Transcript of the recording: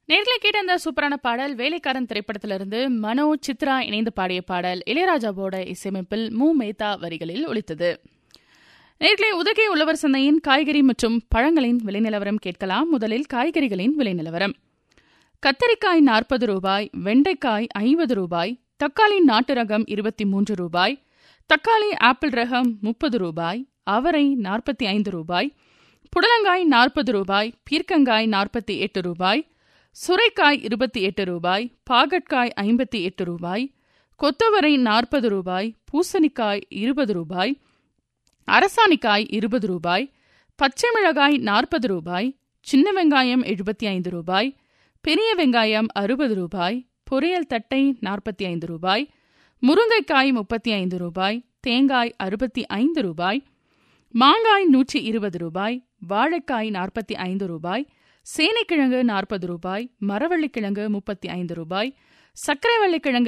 நேர்களை கேட்ட அந்த சூப்பரான பாடல் வேலைக்காரன் திரைப்படத்திலிருந்து மனோ சித்ரா இணைந்து பாடிய பாடல் இளையராஜாவோட இசையமைப்பில் மு மேத்தா வரிகளில் ஒலித்தது நேர்களை உதகை உழவர் சந்தையின் காய்கறி மற்றும் பழங்களின் விலை நிலவரம் கேட்கலாம் முதலில் காய்கறிகளின் விலை நிலவரம் கத்தரிக்காய் நாற்பது ரூபாய் வெண்டைக்காய் ஐம்பது ரூபாய் தக்காளி நாட்டு ரகம் இருபத்தி மூன்று ரூபாய் தக்காளி ஆப்பிள் ரகம் முப்பது ரூபாய் அவரை நாற்பத்தி ஐந்து ரூபாய் புடலங்காய் நாற்பது ரூபாய் பீர்க்கங்காய் நாற்பத்தி எட்டு ரூபாய் சுரைக்காய் இருபத்தி எட்டு ரூபாய் பாகற்காய் ஐம்பத்தி எட்டு ரூபாய் கொத்தவரை நாற்பது ரூபாய் பூசணிக்காய் இருபது ரூபாய் அரசாணிக்காய் இருபது ரூபாய் பச்சை மிளகாய் நாற்பது ரூபாய் சின்ன வெங்காயம் எழுபத்தி ஐந்து ரூபாய் பெரிய வெங்காயம் அறுபது ரூபாய் பொரியல் தட்டை நாற்பத்தி ஐந்து ரூபாய் முருங்கைக்காய் முப்பத்தி ஐந்து ரூபாய் தேங்காய் அறுபத்தி ஐந்து ரூபாய் மாங்காய் நூற்றி இருபது ரூபாய் வாழைக்காய் நாற்பத்தி ஐந்து ரூபாய் சேனைக்கிழங்கு நாற்பது ரூபாய் மரவள்ளிக்கிழங்கு முப்பத்தி ஐந்து ரூபாய் சர்க்கரை வள்ளிக்கிழங்கு